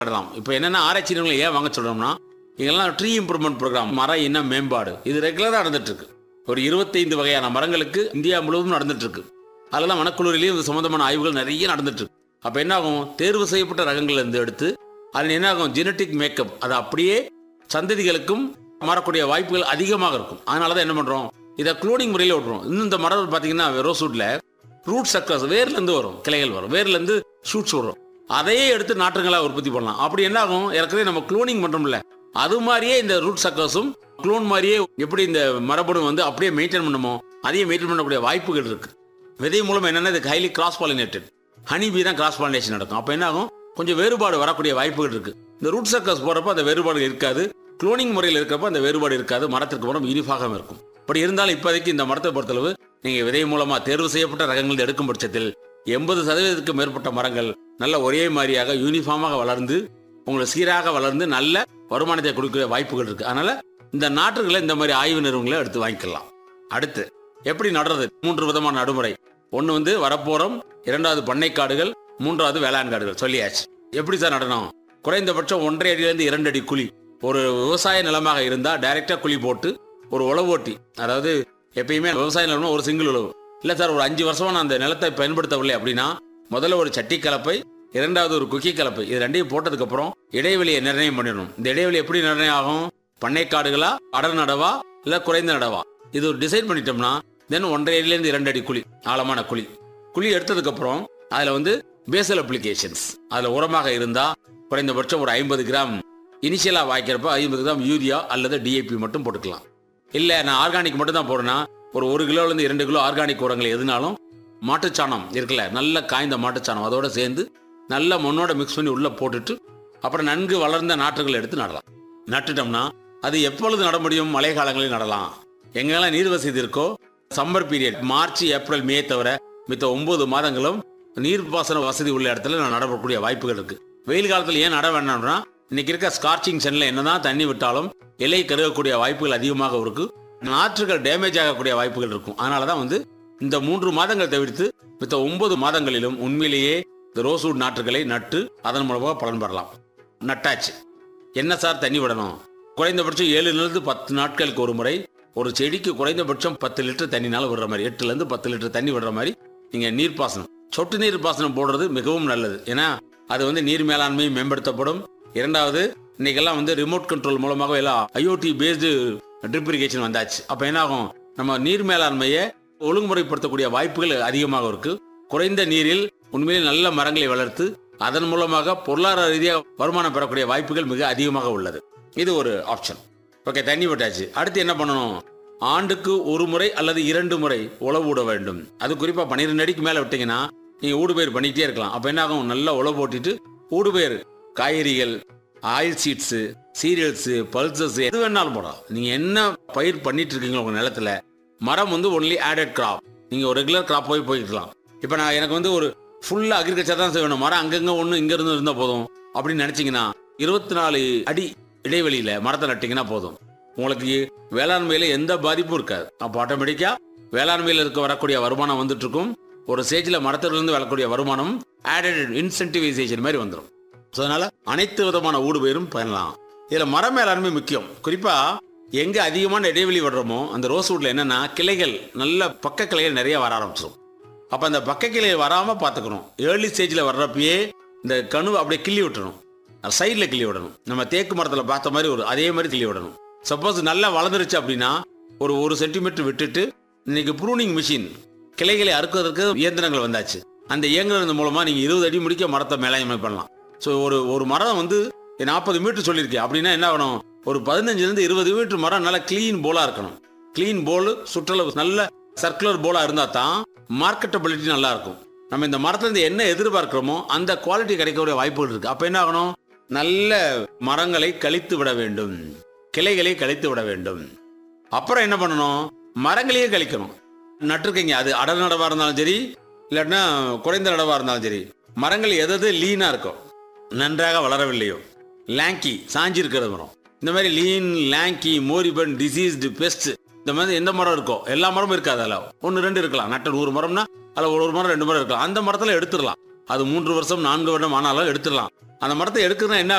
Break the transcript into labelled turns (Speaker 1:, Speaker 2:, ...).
Speaker 1: நடலாம் இப்போ என்னென்ன ஆராய்ச்சி நிறுவனங்களை ஏன் வாங்க சொல்கிறோம்னா இதெல்லாம் ட்ரீ இம்ப்ரூவ்மெண்ட் ப்ரோக்ராம் மர இன மேம்பாடு இது ரெகுலராக நடந்துட்டு இருக்கு ஒரு இருபத்தைந்து வகையான மரங்களுக்கு இந்தியா முழுவதும் நடந்துட்டு இருக்கு அதெல்லாம் வனக்குழுவிலையும் இது சம்பந்தமான ஆய்வுகள் நிறைய நடந்துட்டு இருக்கு அப்போ என்ன ஆகும் தேர்வு செய்யப்பட்ட ரகங்கள்ல இருந்து எடுத்து அதில் என்ன ஆகும் ஜெனட்டிக் மேக்கப் அது அப்படியே சந்ததிகளுக்கும் மாறக்கூடிய வாய்ப்புகள் அதிகமாக இருக்கும் அதனால தான் என்ன பண்ணுறோம் இதை குளோனிங் முறையில் விட்றோம் இன்னும் இந்த மரம் பார்த்தீங்கன்னா ரோஸ்வுட்ல ரூட் சக்கர்ஸ் வேர்லேருந்து வரும் கிளைகள் வரும் வேர்லேருந்து ஷூட்ஸ் வரும் அதையே எடுத்து நாற்றுங்களாக உற்பத்தி பண்ணலாம் அப்படி என்ன ஆகும் ஏற்கனவே நம்ம குளோனிங் பண்ணுறோம்ல அது மாதிரியே இந்த ரூட் சக்கர்ஸும் குளோன் மாதிரியே எப்படி இந்த மரபணு வந்து அப்படியே மெயின்டைன் பண்ணுமோ அதையும் மெயின்டைன் பண்ணக்கூடிய வாய்ப்புகள் இருக்கு விதை மூலம் என்னன்னா இது highly cross pollinated honey bee தான் கிராஸ் பாலினேஷன் நடக்கும் அப்போ என்ன ஆகும் கொஞ்சம் வேறுபாடு வரக்கூடிய வாய்ப்புகள் இருக்கு இந்த ரூட் சக்கர்ஸ் போறப்ப அந்த வேறுபாடு இருக்காது குளோனிங் முறையில் இருக்கிறப்ப அந்த வேறுபாடு இருக்காது மரத்திற்கு மரம் யூனிஃபாகம் இருக்கும் அப்படி இருந்தாலும் இப்போதைக்கு இந்த மரத்தை பொறுத்தளவு நீங்க விதை மூலமா தேர்வு செய்யப்பட்ட ரகங்கள் எடுக்கும் பட்சத்தில் எண்பது சதவீதத்துக்கு மேற்பட்ட மரங்கள் நல்ல ஒரே மாதிரியாக யூனிஃபார்மாக வளர்ந்து உங்களுக்கு சீராக வளர்ந்து நல்ல வருமானத்தை கொடுக்கிற வாய்ப்புகள் இருக்கு அதனால இந்த நாற்றுகளை இந்த மாதிரி ஆய்வு நிறுவனங்களை எடுத்து வாங்கிக்கலாம் அடுத்து எப்படி நடுறது மூன்று விதமான நடுமுறை ஒன்று வந்து வரப்போரம் இரண்டாவது பண்ணைக்காடுகள் மூன்றாவது வேளாண் காடுகள் சொல்லியாச்சு எப்படி சார் நடனம் குறைந்தபட்சம் ஒன்றரை அடியிலேருந்து இரண்டு அடி குழி ஒரு விவசாய நிலமாக இருந்தால் டைரெக்டாக குழி போட்டு ஒரு உழவு ஓட்டி அதாவது எப்பயுமே விவசாய நிலம்னா ஒரு சிங்கிள் உழவு இல்லை சார் ஒரு அஞ்சு வருஷமா நான் அந்த நிலத்தை பயன்படுத்தவில்லை அப்படின்னா முதல்ல ஒரு சட்டி கலப்பை இரண்டாவது ஒரு குக்கி கலப்பை இது ரெண்டையும் போட்டதுக்கு அப்புறம் இடைவெளியை நிர்ணயம் பண்ணிடணும் இந்த இடைவெளி எப்படி நிர்ணயம் ஆகும் பண்ணைக்காடுகளா அடர் நடவா இல்ல குறைந்த நடவா இது ஒரு டிசைட் பண்ணிட்டோம்னா தென் ஒன்றரை அடியிலேருந்து இரண்டு அடி குழி ஆழமான குழி குழி எடுத்ததுக்கு அப்புறம் அதுல வந்து பேசல் அப்ளிகேஷன்ஸ் அதுல உரமாக இருந்தா குறைந்தபட்சம் ஒரு ஐம்பது கிராம் இனிஷியலா வாய்க்கிறப்ப ஐம்பது கிராம் யூரியா அல்லது டிஏபி மட்டும் போட்டுக்கலாம் இல்ல நான் ஆர்கானிக் மட்டும் தான் போடுறேன்னா ஒரு ஒரு கிலோல இருந்து இரண்டு கிலோ ஆர்கானிக் உரங்கள் எதுனாலும் மாட்டுச்சாணம் இருக்குல்ல நல்ல காய்ந்த மாட்டுச்சாணம் அதோட சேர்ந்து நல்ல மண்ணோட மிக்ஸ் பண்ணி உள்ள போட்டுட்டு அப்புறம் நன்கு வளர்ந்த நாற்றுகள் எடுத்து நடலாம் நட்டுட்டோம்னா அது எப்பொழுது நட முடியும் மழை காலங்களில் நடலாம் எங்கெல்லாம் நீர் வசதி இருக்கோ summer period March April May தவிர மித்த ஒன்பது மாதங்களும் நீர்ப்பாசன வசதி உள்ள இடத்துல நான் நடக்கூடிய வாய்ப்புகள் இருக்கு வெயில் காலத்தில் ஏன் நட வேண்டாம்னா இன்னைக்கு இருக்க ஸ்கார்ச்சிங் சென்ல என்னதான் தண்ணி விட்டாலும் இலை கருகக்கூடிய வாய்ப்புகள் அதிகமாக இருக்கு நாற்றுகள் டேமேஜ் ஆகக்கூடிய வாய்ப்புகள் இருக்கும் அதனால தான் வந்து இந்த மூன்று மாதங்கள் தவிர்த்து மித்த ஒன்பது மாதங்களிலும் உண்மையிலேயே இந்த ரோஸ்வுட் நாற்றுகளை நட்டு அதன் மூலமாக பலன் பெறலாம் நட்டாச்சு என்ன சார் தண்ணி விடணும் குறைந்தபட்சம் ஏழுலேருந்து பத்து நாட்களுக்கு ஒரு முறை ஒரு செடிக்கு குறைந்தபட்சம் பத்து லிட்டர் தண்ணினால விடுற மாதிரி எட்டுலேருந்து பத்து லிட்டர் தண்ணி விடுற மாதிரி நீங்கள் நீர்ப்பாசனம் சொட்டு நீர் பாசனம் போடுறது மிகவும் நல்லது ஏன்னா அது வந்து நீர் மேலாண்மை மேம்படுத்தப்படும் இரண்டாவது இன்னைக்கெல்லாம் வந்து ரிமோட் கண்ட்ரோல் மூலமாக எல்லாம் ஐஓடி பேஸ்டு ட்ரிப் இரிகேஷன் வந்தாச்சு அப்போ என்ன ஆகும் நம்ம நீர் மேலாண்மையை ஒழுங்குமுறைப்படுத்தக்கூடிய வாய்ப்புகள் அதிகமாக இருக்கு குறைந்த நீரில் உண்மையிலே நல்ல மரங்களை வளர்த்து அதன் மூலமாக பொருளாதார ரீதியாக வருமானம் பெறக்கூடிய வாய்ப்புகள் மிக அதிகமாக உள்ளது இது ஒரு ஆப்ஷன் ஓகே தண்ணி விட்டாச்சு அடுத்து என்ன பண்ணணும் ஆண்டுக்கு ஒரு முறை அல்லது இரண்டு முறை உழவு விட வேண்டும் அது குறிப்பா பன்னிரெண்டு அடிக்கு மேல விட்டீங்கன்னா நீங்க ஊடுபயிர் பண்ணிக்கிட்டே இருக்கலாம் அப்ப என்ன ஆகும் நல்லா உழவு போட்டுட்டு ஊடுபயிர் காய்கறிகள் ஆயில் சீட்ஸ் சீரியல்ஸ் பல்சஸ் எது வேணாலும் போடலாம் நீங்க என்ன பயிர் பண்ணிட்டு இருக்கீங்களோ உங்க நிலத்துல மரம் வந்து ஒன்லி ஆடட் கிராப் நீங்க ஒரு ரெகுலர் கிராப் போய் போய்க்கலாம் இப்போ நான் எனக்கு வந்து ஒரு ஃபுல்லா அக்ரிகல்ச்சர் தான் செய்யணும் மரம் அங்கங்க ஒன்று இங்க இருந்து இருந்தா போதும் அப்படின்னு நினைச்சீங்கன்னா இருபத்தி நாலு அடி இடைவெளியில மரத்தை நட்டீங்கன்னா போதும் உங்களுக்கு வேளாண்மையில எந்த பாதிப்பும் இருக்காது அப்போ ஆட்டோமேட்டிக்கா வேளாண்மையில இருக்க வரக்கூடிய வருமானம் வந்துட்டு இருக்கும் ஒரு ஸ்டேஜில் மரத்திலிருந்து வரக்கூடிய வருமானம் ஆடட் இன்சென்டிவைசேஷன் மாதிரி வந்துடும் ஸோ அதனால அனைத்து விதமான ஊடுபயிரும் பண்ணலாம் இதுல மர மேலாண்மை முக்கியம் குறிப்பா எங்க அதிகமான இடைவெளி விடுறோமோ அந்த ரோஸ் வுட்ல என்னன்னா கிளைகள் நல்ல பக்க கிளைகள் நிறைய வர ஆரம்பிச்சிடும் அப்ப அந்த பக்க கிளைகள் வராம பாத்துக்கணும் ஏர்லி ஸ்டேஜ்ல வர்றப்பயே இந்த கனு அப்படியே கிள்ளி விட்டுறணும் சைடில் கிள்ளி விடணும் நம்ம தேக்கு மரத்தில் பார்த்த மாதிரி ஒரு அதே மாதிரி கிள்ளி விடணும் சப்போஸ் நல்லா வளர்ந்துருச்சு அப்படின்னா ஒரு ஒரு சென்டிமீட்டர் விட்டுட்டு இன்னைக்கு ப்ரூனிங் மிஷின் கிளைகளை அறுக்கிறதுக்கு இயந்திரங்கள் வந்தாச்சு அந்த இயந்திரம் மூலமா நீங்க இருபது அடி முடிக்க மரத்தை மேலாண்மை பண்ணலாம் ஸோ ஒரு ஒரு மரம் வந்து நாற்பது மீட்டர் சொல்லியிருக்கேன் அப்படின்னா என்ன ஆகணும் ஒரு பதினஞ்சுலேருந்து இருபது மீட்டர் மரம் நல்லா க்ளீன் போலா இருக்கணும் க்ளீன் போல் சுற்றளவு நல்ல சர்க்குலர் போலா இருந்தா தான் மார்க்கெட்டபிலிட்டி நல்லா இருக்கும் நம்ம இந்த மரத்துல இருந்து என்ன எதிர்பார்க்கிறோமோ அந்த குவாலிட்டி கிடைக்கக்கூடிய வாய்ப்புகள் இருக்கு அப்ப என்ன ஆகணும் நல்ல மரங்களை கழித்து விட வேண்டும் கிளைகளை கழித்து விட வேண்டும் அப்புறம் என்ன பண்ணணும் மரங்களையே கழிக்கணும் நட்டுருக்கீங்க அது அடர் நடவா இருந்தாலும் சரி இல்லாட்டினா குறைந்த நடவா இருந்தாலும் சரி மரங்கள் எது எது லீனா இருக்கும் நன்றாக வளரவில்லையோ லேங்கி சாஞ்சி இருக்கிற மரம் இந்த மாதிரி லீன் லேங்கி மோரிபன் டிசீஸ்டு பெஸ்ட் இந்த மாதிரி எந்த மரம் இருக்கோ எல்லா மரமும் இருக்காது அதில் ஒன்று ரெண்டு இருக்கலாம் நட்ட நூறு மரம்னா அதில் ஒரு ஒரு மரம் ரெண்டு மரம் இருக்கலாம் அந்த மரத்தில் எடுத்துடலாம் அது மூன்று வருஷம் நான்கு வருடம் ஆனாலும் எடுத்துடலாம் அந்த மரத்தை எடுக்கிறதுனா என்ன